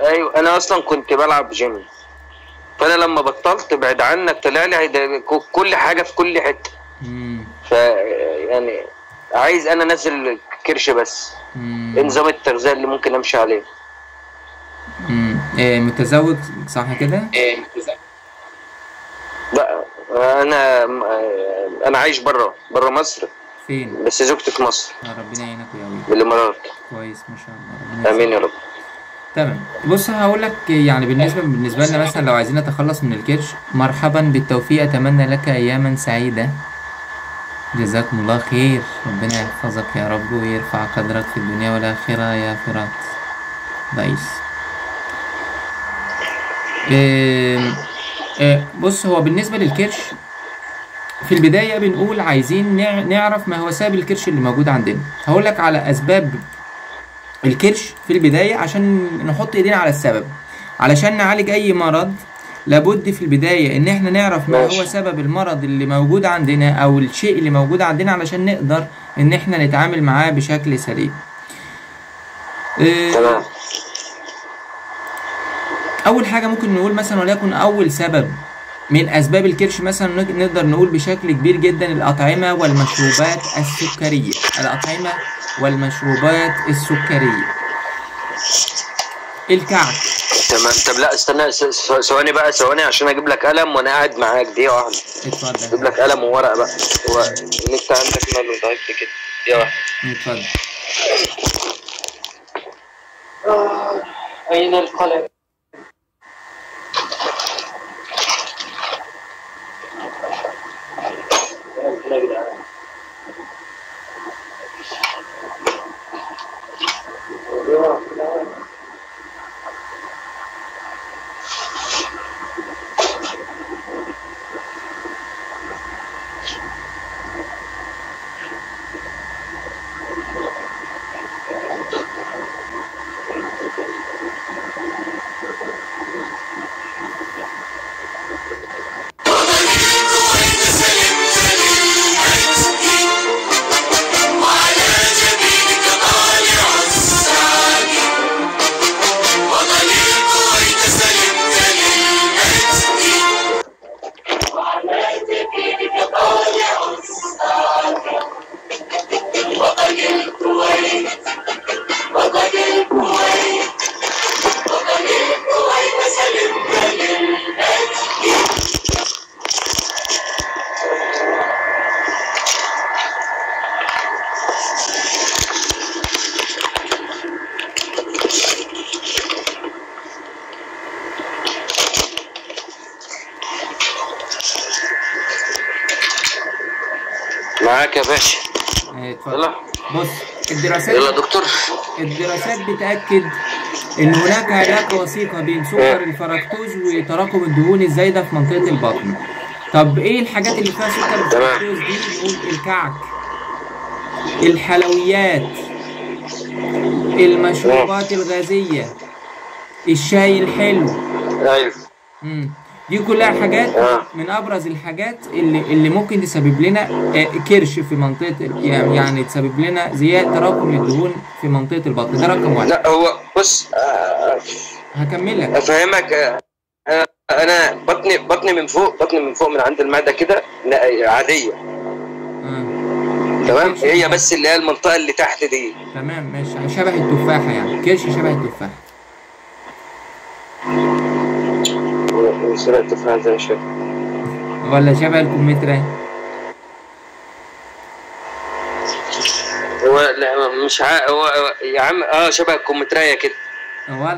ايوه انا اصلا كنت بلعب جيم فانا لما بطلت بعد عنك طلع لي هيدا- ك- كل حاجه في كل حته امم ف يعني عايز انا انزل كرش بس ايه امم نظام التغذيه اللي ممكن امشي عليه امم إيه متزوج صح كده؟ لا انا انا عايش بره بره مصر فين؟ بس زوجتي في مصر آه، ربنا يعينك ويقويك بالامارات كويس ما شاء الله ربنا امين يا رب تمام بص هقول لك يعني بالنسبه بالنسبه لنا مثلا لو عايزين نتخلص من الكرش مرحبا بالتوفيق اتمنى لك اياما سعيده جزاكم الله خير ربنا يحفظك يا رب ويرفع قدرك في الدنيا والاخره يا فرات ضعيف إيه إيه بص هو بالنسبه للكرش في البدايه بنقول عايزين نع- نعرف ما هو سبب الكرش اللي موجود عندنا هقول لك على اسباب الكرش في البداية عشان نحط ايدينا على السبب علشان نعالج اي مرض لابد في البداية ان احنا نعرف ما ماشي. هو سبب المرض اللي موجود عندنا او الشيء اللي موجود عندنا علشان نقدر ان احنا نتعامل معاه بشكل سليم آه، تمام اول حاجة ممكن نقول مثلا وليكن اول سبب من اسباب الكرش مثلا نق- نقدر نقول بشكل كبير جدا الاطعمة والمشروبات السكرية الاطعمة والمشروبات السكرية الكعك تمام طب لا استنى س- س- ثواني بقى ثواني عشان اجيب لك قلم وانا قاعد معاك دقيقه واحده اجيب اتفضل لك قلم وورقه بقى هو النت عندك ماله ضعيف كده دقيقه واحده اتفضل اين القلم معاك يا باشا اه، اتفضل يلا بص الدراسات يلا يا دكتور الدراسات بتأكد إن هناك علاقة وثيقة بين سكر الفركتوز وتراكم الدهون الزايدة في منطقة البطن. طب إيه الحاجات اللي فيها سكر تمام. الفركتوز دي؟ نقول الكعك، الحلويات، المشروبات الغازية، الشاي الحلو، ايوه مم. دي كلها حاجات آه. من ابرز الحاجات اللي اللي ممكن تسبب لنا آه، كرش في منطقه ال- يعني يعني تسبب لنا زياده تراكم للدهون في منطقه البطن ده رقم واحد لا هو بص آه، هكمل لك افهمك آه، آه، انا بطني بطني من فوق بطني من فوق من عند المعده كده لا، عاديه آه. تمام هي بس اللي هي المنطقه اللي تحت دي تمام ماشي شبه التفاحه يعني كرش شبه التفاحه سرقت في هذا الشيء ولا شبه الكمثرى هو لا مش ع... هو هو- يا عم اه شبه الكمثريه كده ولا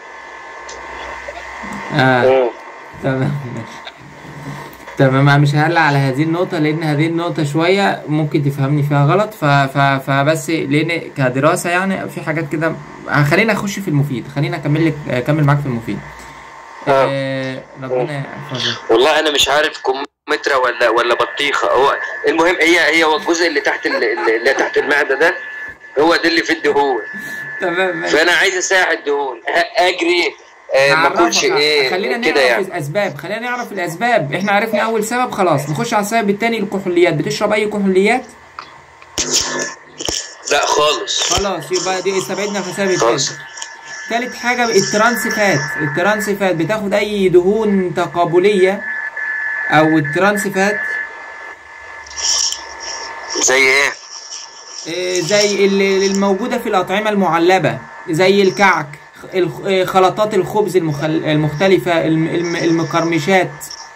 اه مم. تمام ماشي تمام أنا مش ههلا على هذه النقطة لأن هذه النقطة شوية ممكن تفهمني فيها غلط ف... ف... فبس لأن كدراسة يعني في حاجات كده خلينا أخش في المفيد خلينا أكمل لك أكمل معاك في المفيد آه. آه ربنا يحفظك والله انا مش عارف كمثرى ولا ولا بطيخه هو المهم هي هي هو الجزء اللي تحت ال- اللي اللي تحت المعده ده هو ده اللي فيه الدهون تمام ماشي فانا عايز اساعد دهون أ- اجري آه، ما اكلش هعرفك. ايه خلينا كده نعرف يعني الأسباب خلينا نعرف الأسباب إحنا عرفنا أول سبب خلاص نخش على السبب التاني الكحوليات بتشرب أي كحوليات لا خالص خلاص يبقى دي استبعدنا في السبب التاني خلاص تالت حاجة الترانسفات الترانسفات بتاخد أي دهون تقابلية أو الترانسفات زي ايه آه، زي ال- الموجودة في الأطعمة المعلبة زي الكعك الخ- آه، خلطات الخبز المخل- المختلفة الم- الم- المقرمشات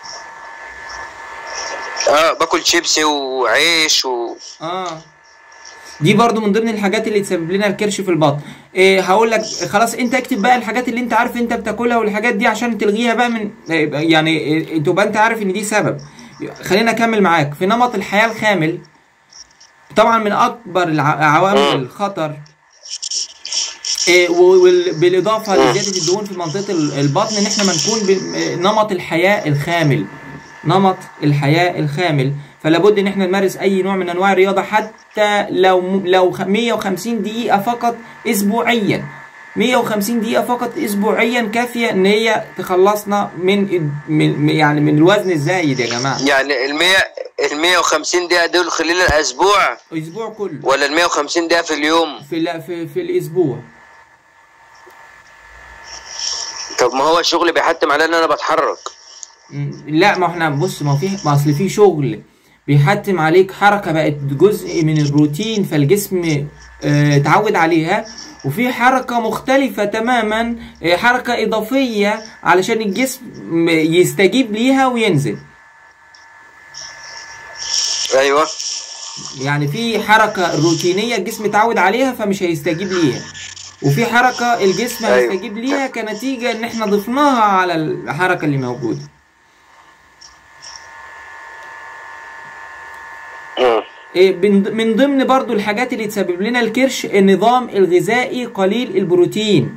اه باكل شيبسي وعيش و اه دي برضو من ضمن الحاجات اللي تسبب لنا الكرش في البطن إيه هقول لك خلاص انت اكتب بقى الحاجات اللي انت عارف انت بتاكلها والحاجات دي عشان تلغيها بقى من يعني إيه، تبقى انت عارف ان دي سبب خلينا اكمل معاك في نمط الحياة الخامل طبعا من اكبر الع- عوامل مم. الخطر إيه، و- وال- بالاضافه لزياده الدهون في منطقه ال- البطن ان احنا ما نكون بنمط الحياه الخامل نمط الحياه الخامل فلا بد ان احنا نمارس اي نوع من انواع الرياضه حتى لو لو خ- 150 دقيقه فقط اسبوعيا 150 دقيقة فقط أسبوعيا كافية إن هي تخلصنا من من يعني من الوزن الزايد يا جماعة يعني ال 100 ال 150 دقيقة دول خلال الأسبوع أسبوع كله ولا ال 150 دقيقة في اليوم؟ في لا في, في الأسبوع طب ما هو الشغل بيحتم على إن أنا بتحرك مم، لا ما احنا بص ما في ما اصل في شغل بيحتم عليك حركه بقت جزء من الروتين فالجسم اه اتعود عليها وفي حركه مختلفه تماما اه حركه اضافيه علشان الجسم يستجيب ليها وينزل أيوه يعني في حركه روتينيه الجسم اتعود عليها فمش هيستجيب ليها وفي حركه الجسم أيوة. هيستجيب ليها كنتيجه ان احنا ضفناها على الحركه اللي موجوده مم. إيه، من من ضمن برضو الحاجات اللي تسبب لنا الكرش النظام الغذائي قليل البروتين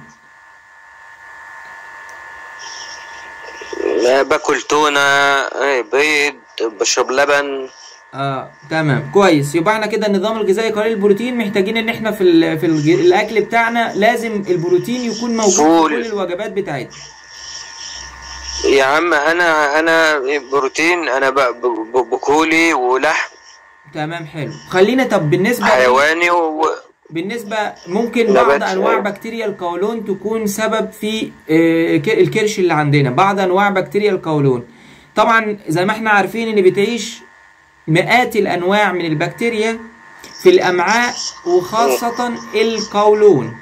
ما باكل تونة إيه، بيض بشرب لبن اه تمام كويس يبقى احنا كده النظام الغذائي قليل البروتين محتاجين ان احنا في ال في الج- الاكل بتاعنا لازم البروتين يكون موجود في فول. كل الوجبات بتاعتنا يا عم أنا أنا بروتين أنا ب- ب- ب- بكولي ولحم تمام حلو خلينا طب بالنسبه حيواني و... بالنسبة ممكن نبات بعض أنواع أيوة. بكتيريا القولون تكون سبب في آه، ك- الكرش اللي عندنا بعض أنواع بكتيريا القولون طبعا زي ما احنا عارفين إن بتعيش مئات الأنواع من البكتيريا في الأمعاء وخاصة القولون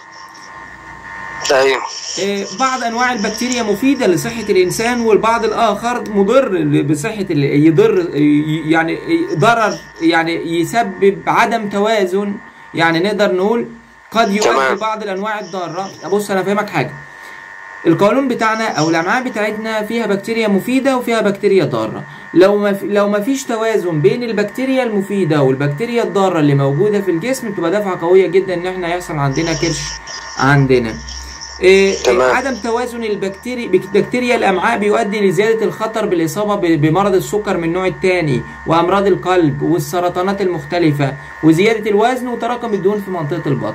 أيوه آه، بعض انواع البكتيريا مفيده لصحه الانسان والبعض الاخر مضر بصحه ال- يضر ي- يعني ضرر يعني يسبب عدم توازن يعني نقدر نقول قد يؤدي تمام. بعض الانواع الضاره بص انا فاهمك حاجه القولون بتاعنا او الامعاء بتاعتنا فيها بكتيريا مفيده وفيها بكتيريا ضاره لو ما في لو ما فيش توازن بين البكتيريا المفيده والبكتيريا الضاره اللي موجوده في الجسم بتبقى دفعه قويه جدا ان احنا يحصل عندنا كرش عندنا إيه تمام. عدم توازن البكتيريا بكتيريا الامعاء بيؤدي لزياده الخطر بالاصابه ب- بمرض السكر من النوع الثاني وامراض القلب والسرطانات المختلفه وزياده الوزن وتراكم الدهون في منطقه البطن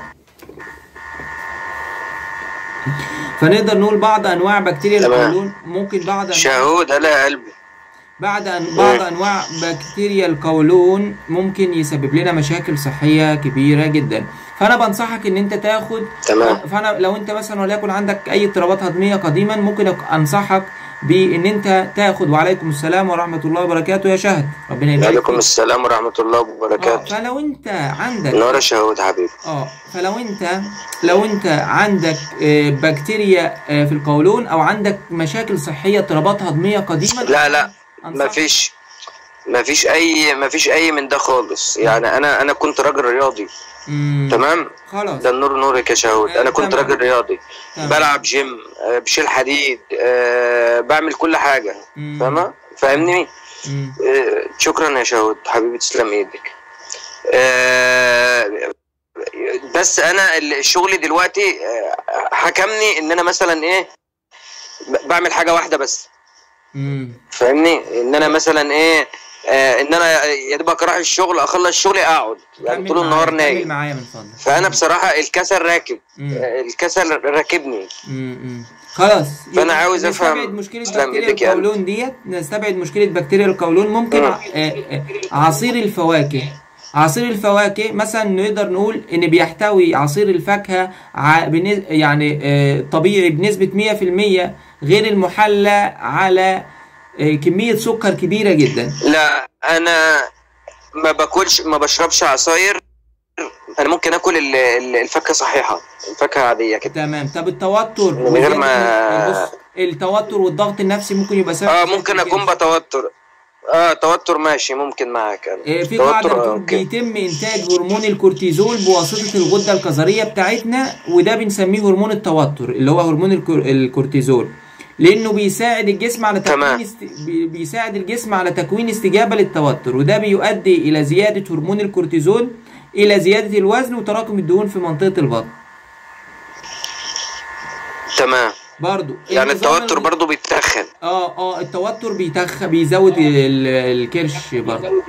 فنقدر نقول بعض انواع بكتيريا تمام. القولون ممكن بعض أنواع شهود على يا قلبي بعد أن بعض انواع بكتيريا القولون ممكن يسبب لنا مشاكل صحيه كبيره جدا فانا بنصحك ان انت تاخد تمام. فانا لو انت مثلا وليكن عندك اي اضطرابات هضميه قديما ممكن أك- انصحك بان انت تاخد وعليكم السلام ورحمه الله وبركاته يا شهد ربنا يبارك وعليكم فيك. السلام ورحمة الله اه وبركاته فلو انت عندك نور شهود حبيبي اه فلو انت لو انت عندك آه، بكتيريا آه، في القولون او عندك مشاكل صحيه اضطرابات هضميه قديما لا لا أنصحك- ما فيش ما فيش اي ما فيش اي من ده خالص يعني انا انا كنت راجل رياضي مم، تمام خلاص ده النور نورك يا شهود آه، انا كنت تمام. راجل رياضي تمام. بلعب جيم آه، بشيل حديد آه، بعمل كل حاجة مم. فاهمة فاهمني مم. آه، شكرا يا شهود حبيبي تسلم ايدك آه، بس انا الشغل دلوقتي آه، حكمني ان انا مثلا ايه ب- بعمل حاجة واحدة بس مم. فاهمني ان انا مثلا ايه آه ان انا يا دوبك اروح الشغل اخلص شغلي اقعد يعني كمل طول النهار معايا، كمل نايم معايا من فضلك فانا بصراحه الكسل راكب مم. آه، الكسل راكبني مم. مم. خلاص فأنا يبقى عاوز أفهم. نستبعد مشكله تسلم بكتيريا إيدك يا القولون ديت نستبعد مشكله بكتيريا القولون ممكن مم. ع- آه، آه، عصير الفواكه عصير الفواكه مثلا نقدر نقول ان بيحتوي عصير الفاكهه ع- بن- يعني آه، طبيعي بنسبه 100% غير المحلى على آه، كميه سكر كبيره جدا لا انا ما باكلش ما بشربش عصاير انا ممكن اكل ال- ال- الفاكهه صحيحه الفاكهه عاديه كده تمام طب التوتر من غير ما- بص التوتر والضغط النفسي ممكن يبقى سبب اه زيادة ممكن اكون الكرش. بتوتر اه توتر ماشي ممكن معاك انا آه، في توتر، قاعدة آه، بتقول أوكي. بيتم إنتاج هرمون الكورتيزول بواسطة الغدة الكظرية بتاعتنا وده بنسميه هرمون التوتر اللي هو هرمون الكور- الكورتيزول لأنه بيساعد الجسم على تكوين تمام. است... بي- بيساعد الجسم على تكوين استجابة للتوتر وده بيؤدي إلى زيادة هرمون الكورتيزول إلى زيادة الوزن وتراكم الدهون في منطقة البطن تمام برضو يعني النظام التوتر الغ- برضو بيتخن اه اه التوتر بيتخ بيزود ال- الكرش برضو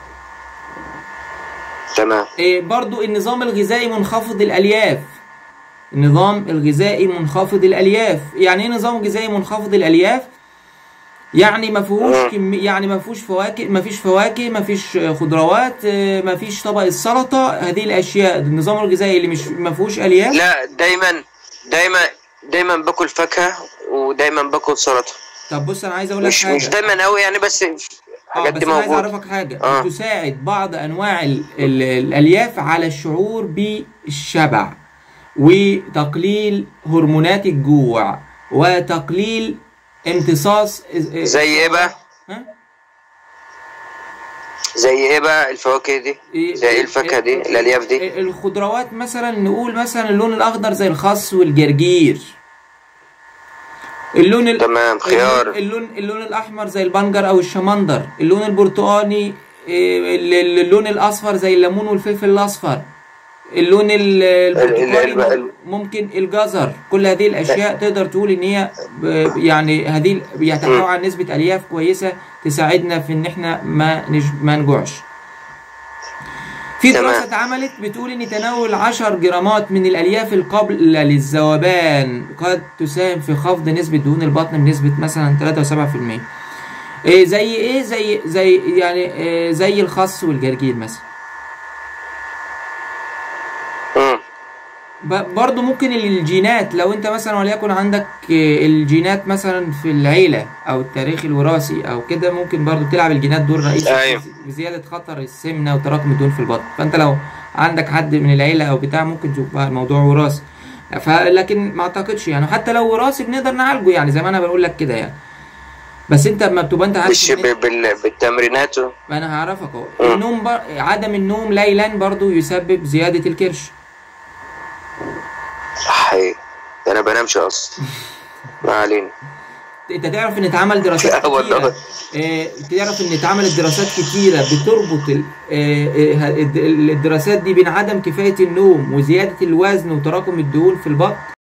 تمام إيه برضو النظام الغذائي منخفض الألياف النظام الغذائي منخفض الألياف يعني ايه نظام غذائي منخفض الألياف يعني ما فيهوش مم. كم... يعني ما فيهوش فواكه ما فيش فواكه ما فيش آه، خضروات آه، ما فيش طبق السلطة هذه الأشياء النظام الغذائي اللي مش ما فيهوش ألياف لا دايما دايما دايما باكل فاكهه ودايما باكل سلطه طب بص أنا عايز أقول لك مش حاجة مش دايما قوي يعني بس اه الحاجات بس دي انا عايز موجوده اعرفك حاجه آه. تساعد بعض انواع ال ال الالياف على الشعور بالشبع وتقليل هرمونات الجوع وتقليل امتصاص زي ايه بقى ها؟ زي ايه بقى الفواكه دي إيه- زي ايه الفاكهه دي الالياف دي إيه- الخضروات مثلا نقول مثلا اللون الاخضر زي الخس والجرجير اللون ال... تمام خيار اللون اللون, اللون الاحمر زي البنجر او الشمندر اللون البرتقاني إيه، ال- ال- اللون الاصفر زي الليمون والفلفل الاصفر اللون ال- البرتقالي ال- ال- مم- ممكن الجزر كل هذه الاشياء تقدر تقول ان هي ب- يعني هذه بيتحتوي على نسبه الياف كويسه تساعدنا في ان احنا ما نج... ما نجوعش في تمام. دراسة اتعملت بتقول ان تناول 10 جرامات من الالياف القابلة للذوبان قد تساهم في خفض نسبة دهون البطن بنسبة مثلا 3 و7% إيه زي ايه زي زي يعني إيه زي الخس والجرجير مثلا مم. ب- برضو ممكن الجينات لو انت مثلا وليكن عندك إيه، الجينات مثلا في العيلة او التاريخ الوراثي او كده ممكن برضو تلعب الجينات دور رئيسي أيوة. في زيادة خطر السمنة وتراكم الدهون في البطن فانت لو عندك حد من العيلة او بتاع ممكن تشوف بقى الموضوع وراثي فلكن ما اعتقدش يعني حتى لو وراثي بنقدر نعالجه يعني زي ما انا بقول لك كده يعني بس انت اما بتبقى انت عارف مش إن- ب- بال- بالتمرينات و- ما انا هعرفك اهو مم. النوم بر... عدم النوم ليلا برضو يسبب زيادة الكرش حقيقي ده انا بنامش اصلا ما علينا انت تعرف ان اتعمل دراسات لا والله. كتيره اه تعرف ان اتعملت دراسات كتيره بتربط ال- اه اه الد- الدراسات دي بين عدم كفايه النوم وزياده الوزن وتراكم الدهون في البطن